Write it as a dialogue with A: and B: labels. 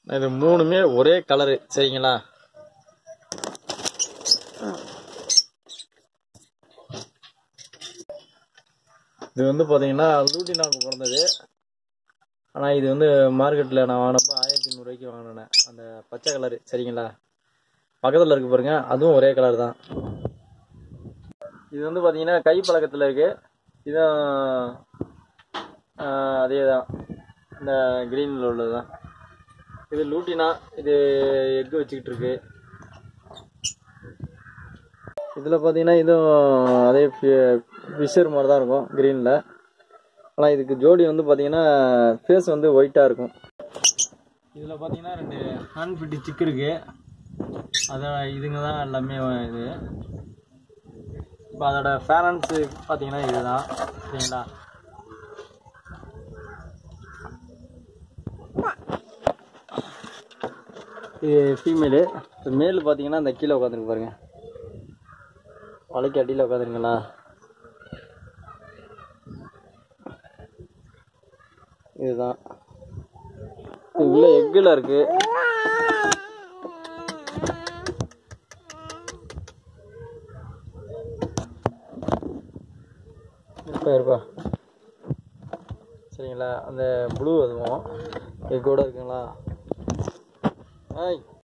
A: இது மூணுமே ஒரே கலரு சரிங்களா இது வந்து பார்த்தீங்கன்னா லூட்டினாக்கு பிறந்தது ஆனால் இது வந்து மார்க்கெட்டில் நான் வாங்கினப்போ ஆயிரத்தி நூறுரூவாய்க்கு வாங்கினேன் அந்த பச்சை கலரு சரிங்களா பக்கத்தில் இருக்கு பாருங்க அதுவும் ஒரே கலர் தான் இது வந்து பார்த்தீங்கன்னா கை பழக்கத்தில் இருக்கு இதுவும் ஆஹ், அதே தான் இந்த க்ரீனில் உள்ளது தான் இது லூட்டினா இது எக்கு வச்சுக்கிட்டு இருக்கு இதில் பார்த்தீங்கன்னா இதுவும் அதே ஃபிஷர் மாதிரி தான் இருக்கும் க்ரீனில் ஆனால் இதுக்கு ஜோடி வந்து பார்த்தீங்கன்னா ஃபேஸ் வந்து ஒயிட்டாக இருக்கும் இதில் பார்த்தீங்கன்னா ரெண்டு ஹேண்ட் பிட்டி சிக்கு இருக்கு அதான் இதுங்க தான் எல்லாமே இது இப்போ அதோட ஃபேரன்ஸு பார்த்தீங்கன்னா இதுதான் சரிங்களா இது ஃபீமேலு இப்போ மேல் பார்த்தீங்கன்னா இந்த கீழே உட்காந்துருக்கு பாருங்க வலைக்கு அடியில் உட்காந்துருங்களா இதுதான் இது உள்ள எக்கில் இருக்கு இருப்பா இருப்பா சரிங்களா அந்த ப்ளூ அதுவும் எக்கோட இருக்குங்களா ஆய்